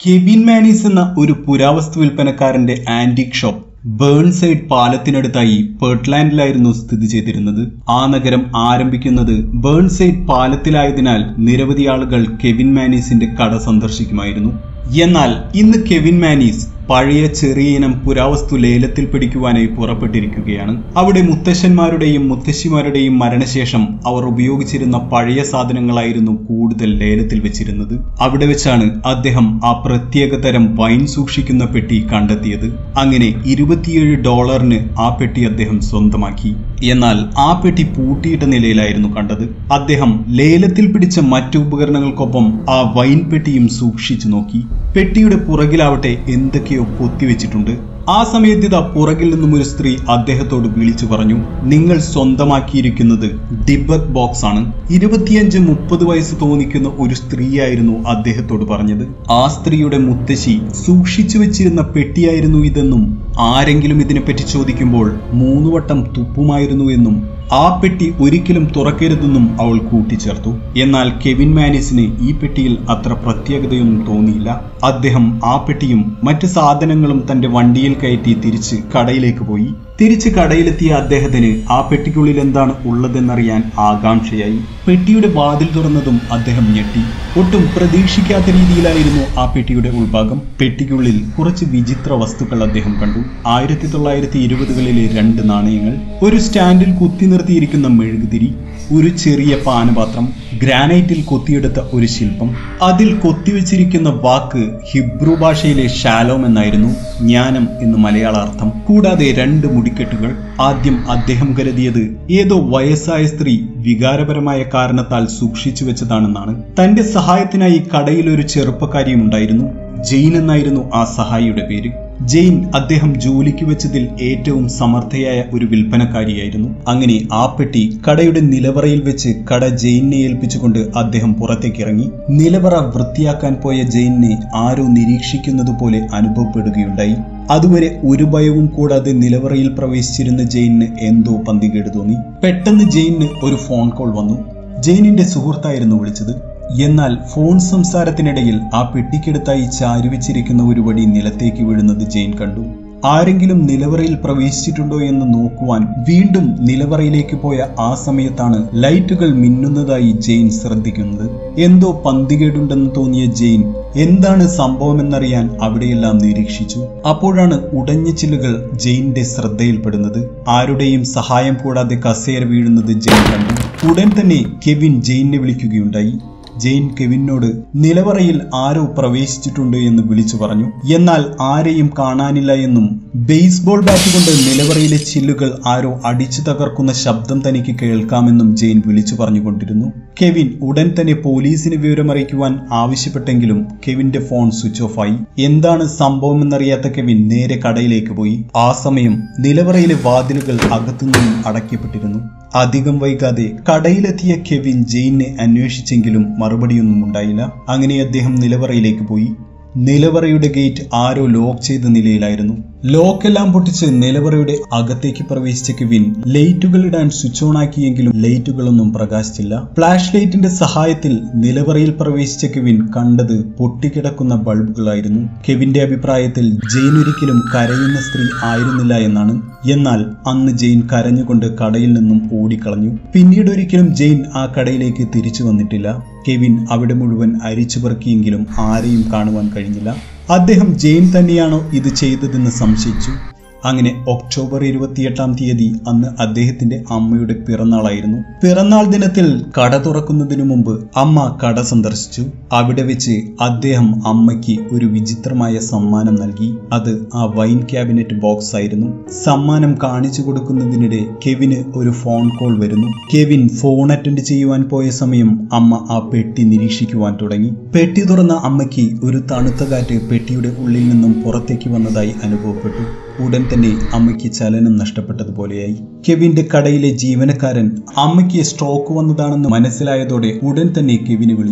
Kevin മാനീസ് എന്ന ഒരു പുരാവസ്തു വിൽപ്പനക്കാരന്റെ ആന്റിക് ഷോപ്പ് ബേൺസൈഡ് പാലത്തിനടുത്തായി പെർട്ട്ലാൻഡിലായിരുന്നു സ്ഥിതി ചെയ്തിരുന്നത് ആ നഗരം ആരംഭിക്കുന്നത് ബേൺസൈഡ് പാലത്തിലായതിനാൽ നിരവധി ആളുകൾ കെവിൻ മാനീസിന്റെ കട സന്ദർശിക്കുമായിരുന്നു എന്നാൽ ഇന്ന് കെവിൻ മാനീസ് പഴയ ചെറിയ ഇനം പുരാവസ്തു ലേലത്തിൽ പിടിക്കുവാനായി പുറപ്പെട്ടിരിക്കുകയാണ് അവിടെ മുത്തശ്ശന്മാരുടെയും മുത്തശ്ശിമാരുടെയും മരണശേഷം അവർ ഉപയോഗിച്ചിരുന്ന പഴയ സാധനങ്ങളായിരുന്നു കൂടുതൽ ലേലത്തിൽ വെച്ചിരുന്നത് അവിടെ വെച്ചാണ് അദ്ദേഹം ആ പ്രത്യേക തരം വൈൻ സൂക്ഷിക്കുന്ന പെട്ടി കണ്ടെത്തിയത് അങ്ങനെ ഇരുപത്തിയേഴ് ഡോളറിന് ആ പെട്ടി അദ്ദേഹം സ്വന്തമാക്കി എന്നാൽ ആ പെട്ടി പൂട്ടിയിട്ട നിലയിലായിരുന്നു കണ്ടത് അദ്ദേഹം ലേലത്തിൽ പിടിച്ച മറ്റു ഉപകരണങ്ങൾക്കൊപ്പം ആ വൈൻ പെട്ടിയും സൂക്ഷിച്ചു നോക്കി പെട്ടിയുടെ പുറകിലാവട്ടെ എന്തൊക്കെയോ കൊത്തിവെച്ചിട്ടുണ്ട് ആ സമയത്ത് ഇതാ പുറകിൽ നിന്നും ഒരു സ്ത്രീ അദ്ദേഹത്തോട് വിളിച്ചു പറഞ്ഞു നിങ്ങൾ സ്വന്തമാക്കിയിരിക്കുന്നത് ഡിബക് ബോക്സ് ആണ് ഇരുപത്തിയഞ്ച് മുപ്പത് വയസ്സ് തോന്നിക്കുന്ന ഒരു സ്ത്രീയായിരുന്നു അദ്ദേഹത്തോട് പറഞ്ഞത് ആ സ്ത്രീയുടെ മുത്തശ്ശി സൂക്ഷിച്ചു വെച്ചിരുന്ന പെട്ടിയായിരുന്നു ഇതെന്നും ആരെങ്കിലും ഇതിനെപ്പറ്റി ചോദിക്കുമ്പോൾ മൂന്ന് വട്ടം തുപ്പുമായിരുന്നു എന്നും ആ പെട്ടി ഒരിക്കലും തുറക്കരുതെന്നും അവൾ കൂട്ടിച്ചേർത്തു എന്നാൽ കെവിൻ മാനിസിന് ഈ പെട്ടിയിൽ അത്ര പ്രത്യേകതയൊന്നും തോന്നിയില്ല അദ്ദേഹം ആ പെട്ടിയും മറ്റ് സാധനങ്ങളും തന്റെ വണ്ടിയിൽ കയറ്റി തിരിച്ച് കടയിലേക്ക് പോയി തിരിച്ച് കടയിലെത്തിയ അദ്ദേഹത്തിന് ആ പെട്ടിക്കുള്ളിൽ എന്താണ് ഉള്ളതെന്നറിയാൻ ആകാംക്ഷയായി പെട്ടിയുടെ വാതിൽ തുറന്നതും അദ്ദേഹം ഞെട്ടി ഒട്ടും പ്രതീക്ഷിക്കാത്ത രീതിയിലായിരുന്നു ആ പെട്ടിയുടെ ഉൾഭാഗം പെട്ടിക്കുള്ളിൽ കുറച്ച് വിചിത്ര വസ്തുക്കൾ അദ്ദേഹം കണ്ടു ആയിരത്തി തൊള്ളായിരത്തി ഇരുപതുകളിലെ രണ്ട് നാണയങ്ങൾ ഒരു സ്റ്റാൻഡിൽ കുത്തി നിർത്തിയിരിക്കുന്ന മെഴുകുതിരി ഒരു ചെറിയ പാനപാത്രം ഗ്രാനൈറ്റിൽ കൊത്തിയെടുത്ത ഒരു ശില്പം അതിൽ കൊത്തിവെച്ചിരിക്കുന്ന വാക്ക് ഹിബ്രു ഭാഷയിലെ ഷാലോം എന്നായിരുന്നു ജ്ഞാനം എന്ന് മലയാള അർത്ഥം കൂടാതെ രണ്ട് മുടിക്കെട്ടുകൾ ആദ്യം അദ്ദേഹം കരുതിയത് ഏതോ വയസ്സായ സ്ത്രീ വികാരപരമായ കാരണത്താൽ സൂക്ഷിച്ചു വെച്ചതാണെന്നാണ് തന്റെ സഹായത്തിനായി കടയിൽ ഒരു ചെറുപ്പക്കാരിയും ഉണ്ടായിരുന്നു ജെയിൻ എന്നായിരുന്നു ആ സഹായിയുടെ പേര് ജെയിൻ അദ്ദേഹം ജോലിക്ക് വെച്ചതിൽ ഏറ്റവും സമർത്ഥയായ ഒരു വിൽപ്പനക്കാരിയായിരുന്നു അങ്ങനെ ആ പെട്ടി കടയുടെ നിലവറയിൽ വെച്ച് കട ജെയിനെ ഏൽപ്പിച്ചുകൊണ്ട് അദ്ദേഹം പുറത്തേക്ക് ഇറങ്ങി നിലവറ വൃത്തിയാക്കാൻ പോയ ജെയിനെ ആരോ നിരീക്ഷിക്കുന്നത് പോലെ അനുഭവപ്പെടുകയുണ്ടായി അതുവരെ ഒരു ഭയവും കൂടാതെ നിലവറയിൽ പ്രവേശിച്ചിരുന്ന ജെയിന് എന്തോ പന്തികേട് തോന്നി പെട്ടെന്ന് ജെയിന് ഒരു ഫോൺ കോൾ വന്നു ജെയിനിന്റെ സുഹൃത്തായിരുന്നു വിളിച്ചത് എന്നാൽ ഫോൺ സംസാരത്തിനിടയിൽ ആ പെട്ടിക്കെടുത്തായി ചാരുവെച്ചിരിക്കുന്ന ഒരു വടി നിലത്തേക്ക് വീഴുന്നത് ജെയിൻ കണ്ടു ആരെങ്കിലും നിലവറയിൽ പ്രവേശിച്ചിട്ടുണ്ടോ എന്ന് നോക്കുവാൻ വീണ്ടും നിലവറയിലേക്ക് പോയ ആ സമയത്താണ് ലൈറ്റുകൾ മിന്നുന്നതായി ജെയിൻ ശ്രദ്ധിക്കുന്നത് എന്തോ പന്തികേടുണ്ടെന്ന് തോന്നിയ ജെയിൻ എന്താണ് സംഭവമെന്നറിയാൻ അവിടെയെല്ലാം നിരീക്ഷിച്ചു അപ്പോഴാണ് ഉടഞ്ഞ ചില്ലുകൾ ജെയിന്റെ ശ്രദ്ധയിൽപ്പെടുന്നത് ആരുടെയും സഹായം കൂടാതെ കസേര വീഴുന്നത് ജെയിൻ കണ്ടു ഉടൻ തന്നെ കെവിൻ ജെയിനെ വിളിക്കുകയുണ്ടായി ജെയിൻ കെവിനോട് നിലവറയിൽ ആരോ പ്രവേശിച്ചിട്ടുണ്ട് എന്ന് വിളിച്ചു പറഞ്ഞു എന്നാൽ ആരെയും കാണാനില്ല എന്നും ബേസ്ബോൾ ബാറ്റ് കൊണ്ട് നിലവറയിലെ ചില്ലുകൾ ആരോ അടിച്ചു തകർക്കുന്ന ശബ്ദം തനിക്ക് കേൾക്കാമെന്നും ജെയിൻ വിളിച്ചു പറഞ്ഞുകൊണ്ടിരുന്നു കെവിൻ ഉടൻ തന്നെ പോലീസിന് വിവരമറിയിക്കുവാൻ ആവശ്യപ്പെട്ടെങ്കിലും കെവിന്റെ ഫോൺ സ്വിച്ച് ഓഫ് ആയി എന്താണ് സംഭവമെന്നറിയാത്ത കെവിൻ നേരെ കടയിലേക്ക് പോയി ആ സമയം നിലവറയിലെ വാതിലുകൾ അകത്തുനിന്നും അടയ്ക്കപ്പെട്ടിരുന്നു അധികം വൈകാതെ കടയിലെത്തിയ കെവിൻ ജെയിനെ അന്വേഷിച്ചെങ്കിലും മറുപടിയൊന്നും ഉണ്ടായില്ല അങ്ങനെ അദ്ദേഹം നിലവറയിലേക്ക് പോയി നിലവറയുടെ ഗേറ്റ് ആരോ ലോക്ക് ചെയ്ത നിലയിലായിരുന്നു ലോക്കെല്ലാം പൊട്ടിച്ച് നിലവറയുടെ അകത്തേക്ക് പ്രവേശിച്ച കെവിൻ ലൈറ്റുകൾ ഇടാൻ സ്വിച്ച് ഓൺ ആക്കിയെങ്കിലും ലൈറ്റുകളൊന്നും പ്രകാശിച്ചില്ല ഫ്ലാഷ് ലൈറ്റിന്റെ സഹായത്തിൽ നിലവറയിൽ പ്രവേശിച്ച കെവിൻ കണ്ടത് പൊട്ടിക്കിടക്കുന്ന ബൾബുകളായിരുന്നു കെവിന്റെ അഭിപ്രായത്തിൽ ജെയിൻ ഒരിക്കലും കരയുന്ന സ്ത്രീ ആയിരുന്നില്ല എന്നാണ് എന്നാൽ അന്ന് ജെയിൻ കരഞ്ഞുകൊണ്ട് കടയിൽ നിന്നും ഓടിക്കളഞ്ഞു പിന്നീട് ഒരിക്കലും ജെയിൻ ആ കടയിലേക്ക് തിരിച്ചു വന്നിട്ടില്ല കെവിൻ അവിടെ മുഴുവൻ അരിച്ചു പെറുക്കിയെങ്കിലും ആരെയും കാണുവാൻ കഴിഞ്ഞില്ല അദ്ദേഹം ജെയിൻ തന്നെയാണോ ഇത് ചെയ്തതെന്ന് സംശയിച്ചു അങ്ങനെ ഒക്ടോബർ ഇരുപത്തിയെട്ടാം തീയതി അന്ന് അദ്ദേഹത്തിന്റെ അമ്മയുടെ പിറന്നാളായിരുന്നു പിറന്നാൾ ദിനത്തിൽ കട തുറക്കുന്നതിനു മുമ്പ് അമ്മ കട സന്ദർശിച്ചു അവിടെ വെച്ച് അദ്ദേഹം അമ്മയ്ക്ക് ഒരു വിചിത്രമായ സമ്മാനം നൽകി അത് ആ വൈൻ ക്യാബിനറ്റ് ബോക്സ് ആയിരുന്നു സമ്മാനം കാണിച്ചു കൊടുക്കുന്നതിനിടെ കെവിന് ഒരു ഫോൺ കോൾ വരുന്നു കെവിൻ ഫോൺ അറ്റൻഡ് ചെയ്യുവാൻ പോയ സമയം അമ്മ ആ പെട്ടി നിരീക്ഷിക്കുവാൻ തുടങ്ങി പെട്ടി തുറന്ന അമ്മയ്ക്ക് ഒരു തണുത്ത കാറ്റ് പെട്ടിയുടെ ഉള്ളിൽ നിന്നും പുറത്തേക്ക് വന്നതായി അനുഭവപ്പെട്ടു ഉടൻ തന്നെ അമ്മയ്ക്ക് ചലനം നഷ്ടപ്പെട്ടതുപോലെയായി കെവിന്റെ കടയിലെ ജീവനക്കാരൻ അമ്മയ്ക്ക് സ്ട്രോക്ക് വന്നതാണെന്ന് മനസ്സിലായതോടെ ഉടൻ തന്നെ കെവിനെ വിളിച്ചു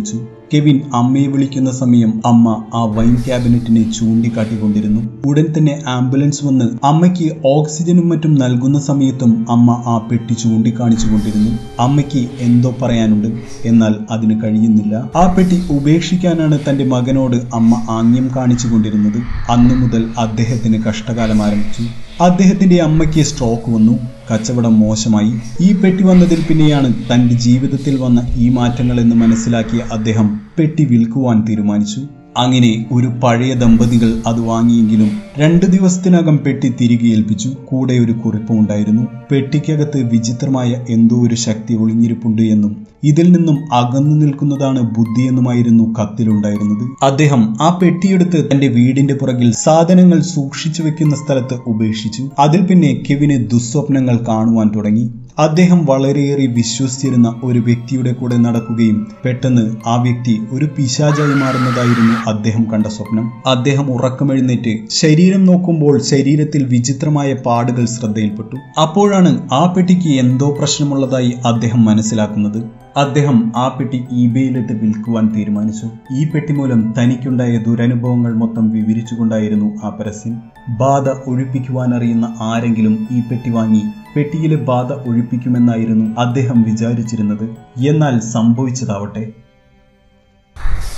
കെവിൻ അമ്മയെ വിളിക്കുന്ന സമയം അമ്മ ആ വൈൻ ക്യാബിനറ്റിനെ ചൂണ്ടിക്കാട്ടിക്കൊണ്ടിരുന്നു ഉടൻ തന്നെ ആംബുലൻസ് വന്ന് അമ്മയ്ക്ക് ഓക്സിജനും മറ്റും നൽകുന്ന സമയത്തും അമ്മ ആ പെട്ടി ചൂണ്ടിക്കാണിച്ചു കൊണ്ടിരുന്നു അമ്മയ്ക്ക് എന്തോ പറയാനുണ്ട് എന്നാൽ അതിന് കഴിയുന്നില്ല ആ പെട്ടി ഉപേക്ഷിക്കാനാണ് തന്റെ മകനോട് അമ്മ ആംഗ്യം കാണിച്ചു കൊണ്ടിരുന്നത് അന്നു മുതൽ അദ്ദേഹത്തിന് കഷ്ടകാലം ആരംഭിച്ചു അദ്ദേഹത്തിന്റെ അമ്മയ്ക്ക് സ്ട്രോക്ക് വന്നു കച്ചവടം മോശമായി ഈ പെട്ടി വന്നതിൽ പിന്നെയാണ് തന്റെ ജീവിതത്തിൽ വന്ന ഈ മാറ്റങ്ങൾ എന്ന് മനസ്സിലാക്കിയ അദ്ദേഹം പെട്ടി വിൽക്കുവാൻ തീരുമാനിച്ചു അങ്ങനെ ഒരു പഴയ ദമ്പതികൾ അത് വാങ്ങിയെങ്കിലും രണ്ടു ദിവസത്തിനകം പെട്ടി തിരികെ ഏൽപ്പിച്ചു കൂടെ ഒരു കുറിപ്പും ഉണ്ടായിരുന്നു പെട്ടിക്കകത്ത് വിചിത്രമായ എന്തോ ഒരു ശക്തി ഒളിഞ്ഞിരിപ്പുണ്ട് എന്നും ഇതിൽ നിന്നും അകന്നു നിൽക്കുന്നതാണ് ബുദ്ധിയെന്നുമായിരുന്നു കത്തിലുണ്ടായിരുന്നത് അദ്ദേഹം ആ പെട്ടിയെടുത്ത് തന്റെ വീടിന്റെ പുറകിൽ സാധനങ്ങൾ സൂക്ഷിച്ചു വെക്കുന്ന സ്ഥലത്ത് ഉപേക്ഷിച്ചു അതിൽ പിന്നെ കെവിന് ദുസ്വപ്നങ്ങൾ കാണുവാൻ തുടങ്ങി അദ്ദേഹം വളരെയേറെ വിശ്വസിച്ചിരുന്ന ഒരു വ്യക്തിയുടെ കൂടെ നടക്കുകയും പെട്ടെന്ന് ആ വ്യക്തി ഒരു പിശാചായി മാറുന്നതായിരുന്നു അദ്ദേഹം കണ്ട സ്വപ്നം അദ്ദേഹം ഉറക്കമെഴുന്നേറ്റ് ശരീരം നോക്കുമ്പോൾ ശരീരത്തിൽ വിചിത്രമായ പാടുകൾ ശ്രദ്ധയിൽപ്പെട്ടു അപ്പോഴാണ് ആ പെട്ടിക്ക് എന്തോ പ്രശ്നമുള്ളതായി അദ്ദേഹം മനസ്സിലാക്കുന്നത് അദ്ദേഹം ആ പെട്ടി ഇബേയിലിട്ട് വിൽക്കുവാൻ തീരുമാനിച്ചു ഈ പെട്ടി മൂലം തനിക്കുണ്ടായ ദുരനുഭവങ്ങൾ മൊത്തം വിവരിച്ചുകൊണ്ടായിരുന്നു ആ പരസ്യം ബാധ ഒഴിപ്പിക്കുവാൻ അറിയുന്ന ആരെങ്കിലും ഈ പെട്ടി വാങ്ങി പെട്ടിയിലെ ബാധ ഒഴിപ്പിക്കുമെന്നായിരുന്നു അദ്ദേഹം വിചാരിച്ചിരുന്നത് എന്നാൽ സംഭവിച്ചതാവട്ടെ